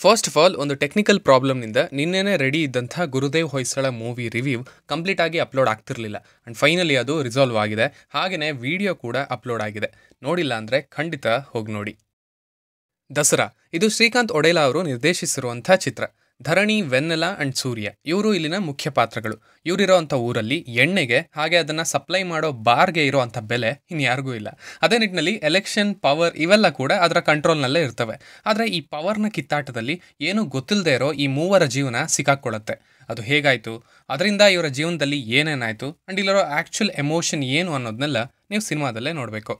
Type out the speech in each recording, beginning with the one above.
first of all ಒಂದು technical ಪ್ರಾಬ್ಲಮ್ನಿಂದ ನಿನ್ನೆನೇ ರೆಡಿ ಇದ್ದಂಥ Gurudev Hoysala movie review complete ಆಗಿ ಅಪ್ಲೋಡ್ ಆಗ್ತಿರಲಿಲ್ಲ ಆ್ಯಂಡ್ ಫೈನಲಿ ಅದು ರಿಸಾಲ್ವ್ ಆಗಿದೆ ಹಾಗೆಯೇ ವಿಡಿಯೋ ಕೂಡ ಅಪ್ಲೋಡ್ ಆಗಿದೆ ನೋಡಿಲ್ಲ ಅಂದರೆ ಖಂಡಿತ ಹೋಗಿ ನೋಡಿ ದಸರಾ ಇದು ಶ್ರೀಕಾಂತ್ ಒಡೇಲಾ ಅವರು ನಿರ್ದೇಶಿಸಿರುವಂಥ ಚಿತ್ರ ಧರಣಿ ವೆನ್ನೆಲ ಅಂಡ್ ಸೂರ್ಯ ಇವರು ಇಲ್ಲಿನ ಮುಖ್ಯ ಪಾತ್ರಗಳು ಇವರಿರೋವಂಥ ಊರಲ್ಲಿ ಎಣ್ಣೆಗೆ ಹಾಗೆ ಅದನ್ನು ಸಪ್ಲೈ ಮಾಡೋ ಬಾರ್ಗೆ ಇರೋವಂಥ ಬೆಲೆ ಇನ್ಯಾರಿಗೂ ಇಲ್ಲ ಅದೇ ನಿಟ್ಟಿನಲ್ಲಿ ಎಲೆಕ್ಷನ್ ಪವರ್ ಇವೆಲ್ಲ ಕೂಡ ಅದರ ಕಂಟ್ರೋಲ್ನಲ್ಲೇ ಇರ್ತವೆ ಆದರೆ ಈ ಪವರ್ನ ಕಿತ್ತಾಟದಲ್ಲಿ ಏನೂ ಗೊತ್ತಿಲ್ಲದೆ ಇರೋ ಈ ಮೂವರ ಜೀವನ ಸಿಕ್ಕಾಕ್ಕೊಳ್ಳುತ್ತೆ ಅದು ಹೇಗಾಯಿತು ಅದರಿಂದ ಇವರ ಜೀವನದಲ್ಲಿ ಏನೇನಾಯಿತು ಆ್ಯಂಡ್ ಇಲ್ಲಿರೋ ಆ್ಯಕ್ಚುಲ್ ಎಮೋಷನ್ ಏನು ಅನ್ನೋದನ್ನೆಲ್ಲ ನೀವು ಸಿನಿಮಾದಲ್ಲೇ ನೋಡಬೇಕು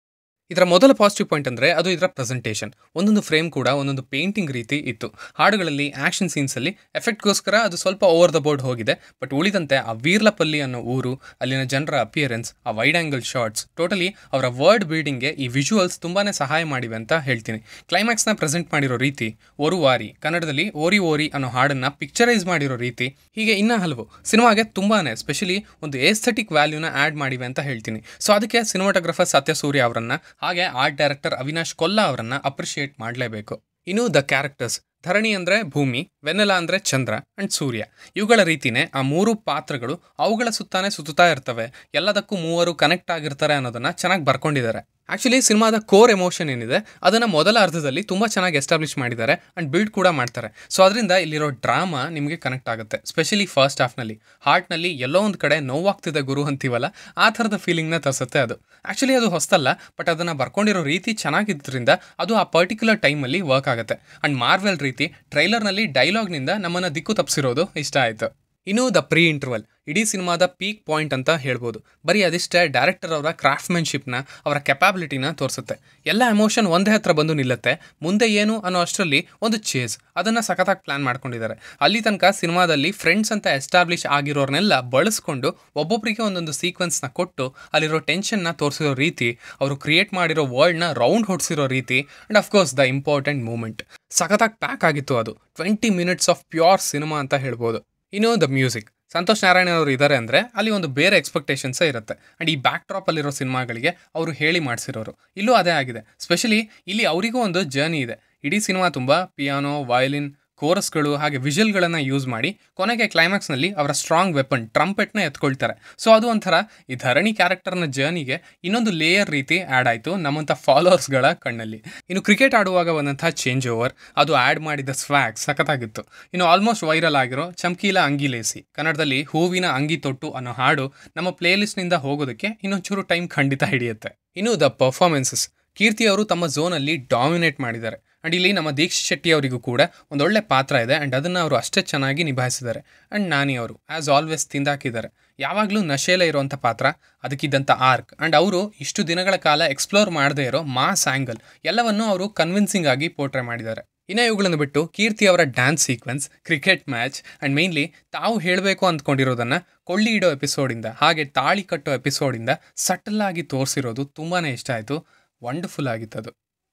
ಇದರ ಮೊದಲ ಪಾಸಿಟಿವ್ ಪಾಯಿಂಟ್ ಅಂದರೆ ಅದು ಇದರ ಪ್ರೆಸೆಂಟೇಷನ್ ಒಂದೊಂದು ಫ್ರೇಮ್ ಕೂಡ ಒಂದೊಂದು ಪೇಂಟಿಂಗ್ ರೀತಿ ಇತ್ತು ಹಾಡುಗಳಲ್ಲಿ ಆ್ಯಕ್ಷನ್ ಸೀನ್ಸಲ್ಲಿ ಎಫೆಕ್ಟ್ಗೋಸ್ಕರ ಅದು ಸ್ವಲ್ಪ ಓವರ್ ದ ಬೋರ್ಡ್ ಹೋಗಿದೆ ಬಟ್ ಉಳಿದಂತೆ ಆ ವೀರ್ಲಪಲ್ಲಿ ಅನ್ನೋ ಊರು ಅಲ್ಲಿನ ಜನರ ಅಪಿಯರೆನ್ಸ್ ಆ ವೈಡ್ ಆ್ಯಂಗಲ್ ಶಾರ್ಟ್ಸ್ ಟೋಟಲಿ ಅವರ ವರ್ಡ್ ಬಿಲ್ಡಿಂಗ್ಗೆ ಈ ವಿಜುವಲ್ಸ್ ತುಂಬಾ ಸಹಾಯ ಮಾಡಿವೆ ಅಂತ ಹೇಳ್ತೀನಿ ಕ್ಲೈಮ್ಯಾಕ್ಸ್ನ ಪ್ರೆಸೆಂಟ್ ಮಾಡಿರೋ ರೀತಿ ಒರು ವಾರಿ ಕನ್ನಡದಲ್ಲಿ ಓರಿ ಓರಿ ಅನ್ನೋ ಹಾಡನ್ನು ಪಿಕ್ಚರೈಸ್ ಮಾಡಿರೋ ರೀತಿ ಹೀಗೆ ಇನ್ನೂ ಹಲವು ಸಿನಿಮಾಗೆ ತುಂಬಾ ಸ್ಪೆಷಲಿ ಒಂದು ಏಸ್ಥೆಟಿಕ್ ವ್ಯಾಲ್ಯೂನ ಆ್ಯಡ್ ಮಾಡಿವೆ ಅಂತ ಹೇಳ್ತೀನಿ ಸೊ ಅದಕ್ಕೆ ಸಿನಿಮಾಟೋಗ್ರಫರ್ ಸತ್ಯ ಸೂರ್ಯ ಅವರನ್ನು ಹಾಗೆ ಆರ್ಟ್ ಡೈರೆಕ್ಟರ್ ಅವಿನಾಶ್ ಕೊಲ್ಲ ಅವರನ್ನು ಅಪ್ರಿಷಿಯೇಟ್ ಮಾಡಲೇಬೇಕು ಇನ್ನು ದ ಕ್ಯಾರೆಕ್ಟರ್ಸ್ ಧರಣಿ ಅಂದರೆ ಭೂಮಿ ವೆನ್ನೆಲ ಅಂದರೆ ಚಂದ್ರ ಆ್ಯಂಡ್ ಸೂರ್ಯ ಇವುಗಳ ರೀತಿನೇ ಆ ಮೂರು ಪಾತ್ರಗಳು ಅವುಗಳ ಸುತ್ತಾನೆ ಸುತ್ತುತ್ತಾ ಇರ್ತವೆ ಎಲ್ಲದಕ್ಕೂ ಮೂವರು ಕನೆಕ್ಟ್ ಆಗಿರ್ತಾರೆ ಅನ್ನೋದನ್ನು ಚೆನ್ನಾಗಿ ಬರ್ಕೊಂಡಿದ್ದಾರೆ ಆ್ಯಕ್ಚುಲಿ ಸಿನಿಮಾದ ಕೋರ್ ಎಮೋಷನ್ ಏನಿದೆ ಅದನ್ನು ಮೊದಲ ಅರ್ಧದಲ್ಲಿ ತುಂಬ ಚೆನ್ನಾಗಿ ಎಸ್ಟಾಬ್ಲಿಷ್ ಮಾಡಿದ್ದಾರೆ ಆ್ಯಂಡ್ ಬಿಲ್ಡ್ ಕೂಡ ಮಾಡ್ತಾರೆ ಸೊ ಅದರಿಂದ ಇಲ್ಲಿರೋ ಡ್ರಾಮಾ ನಿಮಗೆ ಕನೆಕ್ಟ್ ಆಗುತ್ತೆ ಸ್ಪೆಷಲಿ ಫಸ್ಟ್ ಹಾಫ್ನಲ್ಲಿ ಹಾರ್ಟ್ನಲ್ಲಿ ಎಲ್ಲೋ ಒಂದು ಕಡೆ ನೋವಾಗ್ತಿದೆ ಗುರು ಅಂತೀವಲ್ಲ ಆ ಥರದ ಫೀಲಿಂಗ್ನ ತರಿಸುತ್ತೆ ಅದು ಆ್ಯಕ್ಚುಲಿ ಅದು ಹೊಸ್ತಲ್ಲ ಬಟ್ ಅದನ್ನು ಬರ್ಕೊಂಡಿರೋ ರೀತಿ ಚೆನ್ನಾಗಿದ್ದರಿಂದ ಅದು ಆ ಪರ್ಟಿಕ್ಯುಲರ್ ಟೈಮಲ್ಲಿ ವರ್ಕ್ ಆಗುತ್ತೆ ಆ್ಯಂಡ್ ಮಾರ್ವೆಲ್ ರೀತಿ ಟ್ರೈಲರ್ನಲ್ಲಿ ಡೈಲಾಗ್ನಿಂದ ನಮ್ಮನ್ನು ದಿಕ್ಕು ತಪ್ಪಿಸಿರೋದು ಇಷ್ಟ ಆಯಿತು ಇನ್ನು ದ ಪ್ರೀ ಇಂಟರ್ವಲ್ ಇಡೀ ಸಿನಿಮಾದ ಪೀಕ್ ಪಾಯಿಂಟ್ ಅಂತ ಹೇಳ್ಬೋದು ಬರೀ ಅದಿಷ್ಟೇ ಡೈರೆಕ್ಟರ್ ಅವರ ಕ್ರಾಫ್ಟ್ಮೆನ್ಶಿಪ್ನ ಅವರ ಕೆಪಾಬಿಲಿಟಿನ ತೋರಿಸುತ್ತೆ ಎಲ್ಲ ಎಮೋಷನ್ ಒಂದೇ ಹತ್ರ ಬಂದು ನಿಲ್ಲುತ್ತೆ ಮುಂದೆ ಏನು ಅನ್ನೋ ಅಷ್ಟರಲ್ಲಿ ಒಂದು ಚೇಸ್ ಅದನ್ನು ಸಖತ್ತಾಗಿ ಪ್ಲ್ಯಾನ್ ಮಾಡ್ಕೊಂಡಿದ್ದಾರೆ ಅಲ್ಲಿ ತನಕ ಸಿನಿಮಾದಲ್ಲಿ ಫ್ರೆಂಡ್ಸ್ ಅಂತ ಎಸ್ಟಾಬ್ಲಿಷ್ ಆಗಿರೋರ್ನೆಲ್ಲ ಬಳಸ್ಕೊಂಡು ಒಬ್ಬೊಬ್ಬರಿಗೆ ಒಂದೊಂದು ಸೀಕ್ವೆನ್ಸ್ನ ಕೊಟ್ಟು ಅಲ್ಲಿರೋ ಟೆನ್ಷನ್ನ ತೋರಿಸಿರೋ ರೀತಿ ಅವರು ಕ್ರಿಯೇಟ್ ಮಾಡಿರೋ ವರ್ಲ್ಡ್ನ ರೌಂಡ್ ಹೊಡಿಸಿರೋ ರೀತಿ and of course the important moment ಸಖತ್ತಾಗಿ ಪ್ಯಾಕ್ ಆಗಿತ್ತು ಅದು twenty minutes of pure cinema ಅಂತ ಹೇಳ್ಬೋದು ಇನ್ನು ದ ಮ್ಯೂಸಿಕ್ ಸಂತೋಷ್ ನಾರಾಯಣ ಅವರು ಇದ್ದಾರೆ ಅಂದರೆ ಅಲ್ಲಿ ಒಂದು ಬೇರೆ ಎಕ್ಸ್ಪೆಕ್ಟೇಷನ್ಸೇ ಇರುತ್ತೆ ಆ್ಯಂಡ್ ಈ ಬ್ಯಾಕ್ ಡ್ರಾಪಲ್ಲಿರೋ ಸಿನಿಮಾಗಳಿಗೆ ಅವರು ಹೇಳಿ ಮಾಡಿಸಿರೋರು ಇಲ್ಲೂ ಅದೇ ಆಗಿದೆ ಸ್ಪೆಷಲಿ ಇಲ್ಲಿ ಅವರಿಗೂ ಒಂದು ಜರ್ನಿ ಇದೆ ಇಡೀ ಸಿನಿಮಾ ತುಂಬ ಪಿಯಾನೋ ವಯಲಿನ್ ಕೋರಸ್ಗಳು ಹಾಗೆ ವಿಷಲ್ಗಳನ್ನು ಯೂಸ್ ಮಾಡಿ ಕೊನೆಗೆ ಕ್ಲೈಮ್ಯಾಕ್ಸ್ನಲ್ಲಿ ಅವರ ಸ್ಟ್ರಾಂಗ್ ವೆಪನ್ ಟ್ರಂಪೆಟ್ನ ಎತ್ಕೊಳ್ತಾರೆ ಸೊ ಅದು ಒಂಥರ ಈ ಧರಣಿ ಕ್ಯಾರೆಕ್ಟರ್ನ ಜರ್ನಿಗೆ ಇನ್ನೊಂದು ಲೇಯರ್ ರೀತಿ ಆ್ಯಡ್ ಆಯಿತು ನಮ್ಮಂಥ ಫಾಲೋವರ್ಸ್ಗಳ ಕಣ್ಣಲ್ಲಿ ಇನ್ನು ಕ್ರಿಕೆಟ್ ಆಡುವಾಗ ಬಂದಂಥ ಚೇಂಜ್ ಓವರ್ ಅದು ಆ್ಯಡ್ ಮಾಡಿದ ಸ್ವ್ಯಾಗ್ ಸಖತ್ತಾಗಿತ್ತು ಇನ್ನು ಆಲ್ಮೋಸ್ಟ್ ವೈರಲ್ ಆಗಿರೋ ಚಮ್ಕೀಲ ಅಂಗಿಲೇಸಿ ಕನ್ನಡದಲ್ಲಿ ಹೂವಿನ ಅಂಗಿ ತೊಟ್ಟು ಅನ್ನೋ ಹಾಡು ನಮ್ಮ ಪ್ಲೇಲಿಸ್ಟ್ನಿಂದ ಹೋಗೋದಕ್ಕೆ ಇನ್ನೊಂಚೂರು ಟೈಮ್ ಖಂಡಿತ ಹಿಡಿಯುತ್ತೆ ಇನ್ನು ದ ಪರ್ಫಾರ್ಮೆನ್ಸಸ್ ಕೀರ್ತಿ ಅವರು ತಮ್ಮ ಝೋನಲ್ಲಿ ಡಾಮಿನೇಟ್ ಮಾಡಿದ್ದಾರೆ ಆ್ಯಂಡ್ ಇಲ್ಲಿ ನಮ್ಮ ದೀಕ್ಷಿತ್ ಶೆಟ್ಟಿ ಅವರಿಗೂ ಕೂಡ ಒಂದೊಳ್ಳೆ ಪಾತ್ರ ಇದೆ ಆ್ಯಂಡ್ ಅದನ್ನು ಅವರು ಅಷ್ಟೇ ಚೆನ್ನಾಗಿ ನಿಭಾಯಿಸಿದ್ದಾರೆ ಆ್ಯಂಡ್ ನಾನಿ ಅವರು ಆ್ಯಸ್ ಆಲ್ವೇಸ್ ತಿಂದಾಕಿದ್ದಾರೆ ಯಾವಾಗಲೂ ನಶೆಯಲ್ಲೇ ಇರುವಂಥ ಪಾತ್ರ ಅದಕ್ಕಿದ್ದಂಥ ಆರ್ಕ್ ಆ್ಯಂಡ್ ಅವರು ಇಷ್ಟು ದಿನಗಳ ಕಾಲ ಎಕ್ಸ್ಪ್ಲೋರ್ ಮಾಡದೇ ಇರೋ ಮಾಸ್ ಆ್ಯಂಗಲ್ ಎಲ್ಲವನ್ನೂ ಅವರು ಕನ್ವಿನ್ಸಿಂಗ್ ಆಗಿ ಪೋರ್ಟ್ರೆ ಮಾಡಿದ್ದಾರೆ ಇನ್ನು ಇವುಗಳನ್ನು ಬಿಟ್ಟು ಕೀರ್ತಿ ಅವರ dance sequence cricket match and mainly ತಾವು ಹೇಳಬೇಕು ಅಂದ್ಕೊಂಡಿರೋದನ್ನು ಕೊಳ್ಳಿ ಇಡೋ ಎಪಿಸೋಡಿಂದ ಹಾಗೆ ತಾಳಿ ಕಟ್ಟೋ ಎಪಿಸೋಡಿಂದ ಸಟಲ್ಲಾಗಿ ತೋರಿಸಿರೋದು ತುಂಬಾ ಇಷ್ಟ ಆಯಿತು ವಂಡರ್ಫುಲ್ ಆಗಿತ್ತದು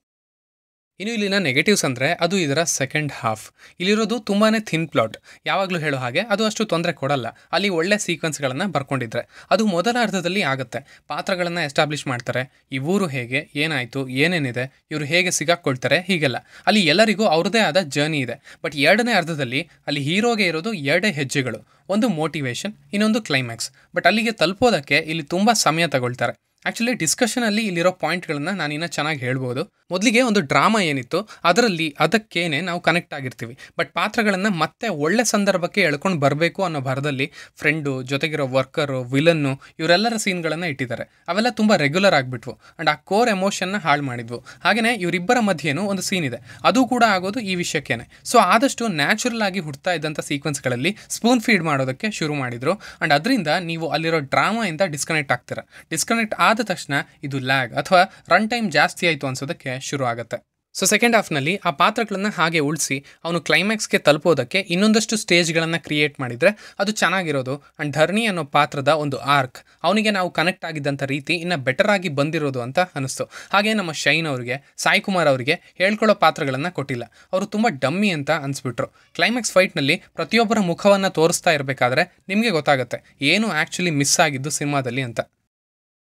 ಇನ್ನು ಇಲ್ಲಿನ ನೆಗೆಟಿವ್ಸ್ ಅಂದರೆ ಅದು ಇದರ ಸೆಕೆಂಡ್ ಹಾಫ್ ಇಲ್ಲಿರೋದು ತುಂಬಾ ಥಿನ್ ಪ್ಲಾಟ್ ಯಾವಾಗಲೂ ಹೇಳೋ ಹಾಗೆ ಅದು ಅಷ್ಟು ತೊಂದರೆ ಕೊಡಲ್ಲ ಅಲ್ಲಿ ಒಳ್ಳೆ ಸೀಕ್ವೆನ್ಸ್ಗಳನ್ನು ಬರ್ಕೊಂಡಿದ್ರೆ ಅದು ಮೊದಲ ಅರ್ಧದಲ್ಲಿ ಆಗುತ್ತೆ ಪಾತ್ರಗಳನ್ನು ಎಸ್ಟಾಬ್ಲಿಷ್ ಮಾಡ್ತಾರೆ ಈ ಊರು ಹೇಗೆ ಏನಾಯಿತು ಏನೇನಿದೆ ಇವರು ಹೇಗೆ ಸಿಗಾಕ್ಕೊಳ್ತಾರೆ ಹೀಗೆಲ್ಲ ಅಲ್ಲಿ ಎಲ್ಲರಿಗೂ ಅವ್ರದ್ದೇ ಆದ ಜರ್ನಿ ಇದೆ ಬಟ್ ಎರಡನೇ ಅರ್ಧದಲ್ಲಿ ಅಲ್ಲಿ ಹೀರೋಗೆ ಇರೋದು ಎರಡೇ ಹೆಜ್ಜೆಗಳು ಒಂದು ಮೋಟಿವೇಶನ್ ಇನ್ನೊಂದು ಕ್ಲೈಮ್ಯಾಕ್ಸ್ ಬಟ್ ಅಲ್ಲಿಗೆ ತಲುಪೋದಕ್ಕೆ ಇಲ್ಲಿ ತುಂಬ ಸಮಯ ತಗೊಳ್ತಾರೆ ಆ್ಯಕ್ಚುಲಿ ಡಿಸ್ಕಷನಲ್ಲಿ ಇಲ್ಲಿರೋ ಪಾಯಿಂಟ್ಗಳನ್ನ ನಾನಿನ್ನ ಚೆನ್ನಾಗಿ ಹೇಳ್ಬೋದು ಮೊದಲಿಗೆ ಒಂದು ಡ್ರಾಮಾ ಏನಿತ್ತು ಅದರಲ್ಲಿ ಅದಕ್ಕೇನೆ ನಾವು ಕನೆಕ್ಟ್ ಆಗಿರ್ತೀವಿ ಬಟ್ ಪಾತ್ರಗಳನ್ನು ಮತ್ತೆ ಒಳ್ಳೆ ಸಂದರ್ಭಕ್ಕೆ ಎಳ್ಕೊಂಡು ಬರಬೇಕು ಅನ್ನೋ ಭರದಲ್ಲಿ ಫ್ರೆಂಡು ಜೊತೆಗಿರೋ ವರ್ಕರು ವಿಲನ್ನು ಇವರೆಲ್ಲರ ಸೀನ್ಗಳನ್ನು ಇಟ್ಟಿದ್ದಾರೆ ಅವೆಲ್ಲ ತುಂಬ ರೆಗ್ಯುಲರ್ ಆಗಿಬಿಟ್ವು ಆ್ಯಂಡ್ ಆ ಕೋರ್ ಎಮೋಷನ್ನ ಹಾಳು ಮಾಡಿದ್ವು ಹಾಗೆಯೇ ಇವರಿಬ್ಬರ ಮಧ್ಯೆನೂ ಒಂದು ಸೀನ್ ಇದೆ ಅದು ಕೂಡ ಆಗೋದು ಈ ವಿಷಯಕ್ಕೇನೆ ಸೊ ಆದಷ್ಟು ನ್ಯಾಚುರಲ್ ಆಗಿ ಹುಡ್ತಾ ಇದ್ದಂಥ ಸೀಕ್ವೆನ್ಸ್ಗಳಲ್ಲಿ ಸ್ಪೂನ್ ಫೀಡ್ ಮಾಡೋದಕ್ಕೆ ಶುರು ಮಾಡಿದರು ಆ್ಯಂಡ್ ಅದರಿಂದ ನೀವು ಅಲ್ಲಿರೋ ಡ್ರಾಮಾಯಿಂದ ಡಿಸ್ಕನೆಕ್ಟ್ ಆಗ್ತೀರ ಡಿಸ್ಕನೆಕ್ಟ್ ಆದ ತಕ್ಷಣ ಇದು ಲ್ಯಾಗ್ ಅಥವಾ ರನ್ ಟೈಮ್ ಜಾಸ್ತಿ ಆಯಿತು ಅನ್ಸೋದಕ್ಕೆ ಶುರು ಆಗುತ್ತೆ ಸೊ ಸೆಕೆಂಡ್ ಹಾಫ್ನಲ್ಲಿ ಆ ಪಾತ್ರಗಳನ್ನು ಹಾಗೆ ಉಳಿಸಿ ಅವನು ಕ್ಲೈಮ್ಯಾಕ್ಸ್ಗೆ ತಲುಪೋದಕ್ಕೆ ಇನ್ನೊಂದಷ್ಟು ಸ್ಟೇಜ್ಗಳನ್ನು ಕ್ರಿಯೇಟ್ ಮಾಡಿದರೆ ಅದು ಚೆನ್ನಾಗಿರೋದು ಆ್ಯಂಡ್ ಧರಣಿ ಅನ್ನೋ ಪಾತ್ರದ ಒಂದು ಆರ್ಕ್ ಅವನಿಗೆ ನಾವು ಕನೆಕ್ಟ್ ಆಗಿದ್ದಂಥ ರೀತಿ ಇನ್ನು ಬೆಟರ್ ಆಗಿ ಬಂದಿರೋದು ಅಂತ ಅನಿಸ್ತು ಹಾಗೆ ನಮ್ಮ ಶೈನ್ ಅವರಿಗೆ ಸಾಯಿ ಕುಮಾರ್ ಅವರಿಗೆ ಹೇಳ್ಕೊಳ್ಳೋ ಪಾತ್ರಗಳನ್ನು ಕೊಟ್ಟಿಲ್ಲ ಅವರು ತುಂಬ ಡಮ್ಮಿ ಅಂತ ಅನಿಸ್ಬಿಟ್ರು ಕ್ಲೈಮ್ಯಾಕ್ಸ್ ಫೈಟ್ನಲ್ಲಿ ಪ್ರತಿಯೊಬ್ಬರ ಮುಖವನ್ನು ತೋರಿಸ್ತಾ ಇರಬೇಕಾದ್ರೆ ನಿಮಗೆ ಗೊತ್ತಾಗುತ್ತೆ ಏನು ಆ್ಯಕ್ಚುಲಿ ಮಿಸ್ ಆಗಿದ್ದು ಸಿನಿಮಾದಲ್ಲಿ ಅಂತ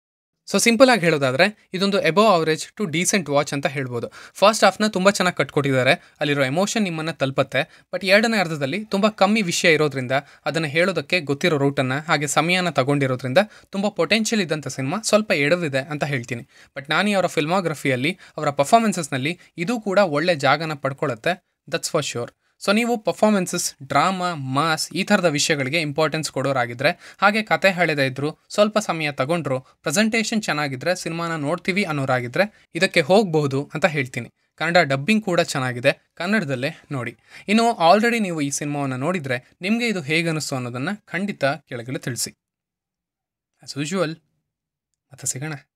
ಸೊ ಸಿಂಪಲ್ ಆಗಿ ಹೇಳೋದಾದರೆ ಇದೊಂದು above average to decent watch ಅಂತ ಹೇಳ್ಬೋದು ಫಸ್ಟ್ ಹಾಫ್ನ ತುಂಬ ಚೆನ್ನಾಗಿ ಕಟ್ಕೊಟ್ಟಿದ್ದಾರೆ ಅಲ್ಲಿರೋ ಎಮೋಷನ್ ನಿಮ್ಮನ್ನು ತಲುಪತ್ತೆ ಬಟ್ ಎರಡನೇ ಅರ್ಧದಲ್ಲಿ ತುಂಬ ಕಮ್ಮಿ ವಿಷಯ ಇರೋದ್ರಿಂದ ಅದನ್ನು ಹೇಳೋದಕ್ಕೆ ಗೊತ್ತಿರೋ ರೂಟನ್ನು ಹಾಗೆ ಸಮಯನ ತಗೊಂಡಿರೋದ್ರಿಂದ ತುಂಬ ಪೊಟೆನ್ಷಿಯಲ್ ಇದ್ದಂಥ ಸಿನಿಮಾ ಸ್ವಲ್ಪ ಎಡವಿದೆ ಅಂತ ಹೇಳ್ತೀನಿ ಬಟ್ ನಾನಿ ಅವರ ಫಿಲ್ಮೋಗ್ರಫಿಯಲ್ಲಿ ಅವರ ಪರ್ಫಾರ್ಮೆನ್ಸಸ್ನಲ್ಲಿ ಇದು ಕೂಡ ಒಳ್ಳೆ ಜಾಗನ ಪಡ್ಕೊಳ್ಳುತ್ತೆ ದಟ್ಸ್ ಫಾರ್ ಶ್ಯೂರ್ ಸೊ ನೀವು ಪರ್ಫಾರ್ಮೆನ್ಸಸ್ ಡ್ರಾಮಾ ಮಾಸ್ ಈ ಥರದ ವಿಷಯಗಳಿಗೆ ಇಂಪಾರ್ಟೆನ್ಸ್ ಕೊಡೋರಾಗಿದ್ದರೆ ಹಾಗೆ ಕತೆ ಹೇಳದೇ ಇದ್ರು ಸ್ವಲ್ಪ ಸಮಯ ತಗೊಂಡ್ರು ಪ್ರೆಸೆಂಟೇಷನ್ ಚೆನ್ನಾಗಿದ್ದರೆ ಸಿನಿಮಾನ ನೋಡ್ತೀವಿ ಅನ್ನೋರಾಗಿದ್ದರೆ ಇದಕ್ಕೆ ಹೋಗಬಹುದು ಅಂತ ಹೇಳ್ತೀನಿ ಕನ್ನಡ ಡಬ್ಬಿಂಗ್ ಕೂಡ ಚೆನ್ನಾಗಿದೆ ಕನ್ನಡದಲ್ಲೇ ನೋಡಿ ಇನ್ನು ಆಲ್ರೆಡಿ ನೀವು ಈ ಸಿನಿಮಾವನ್ನು ನೋಡಿದರೆ ನಿಮಗೆ ಇದು ಹೇಗೆ ಅನ್ನಿಸ್ತು ಅನ್ನೋದನ್ನು ಖಂಡಿತ ಕೆಳಗಡೆ ತಿಳಿಸಿ ಆಸ್ ಯೂಶುವಲ್ ಮತ್ತೆ ಸಿಗೋಣ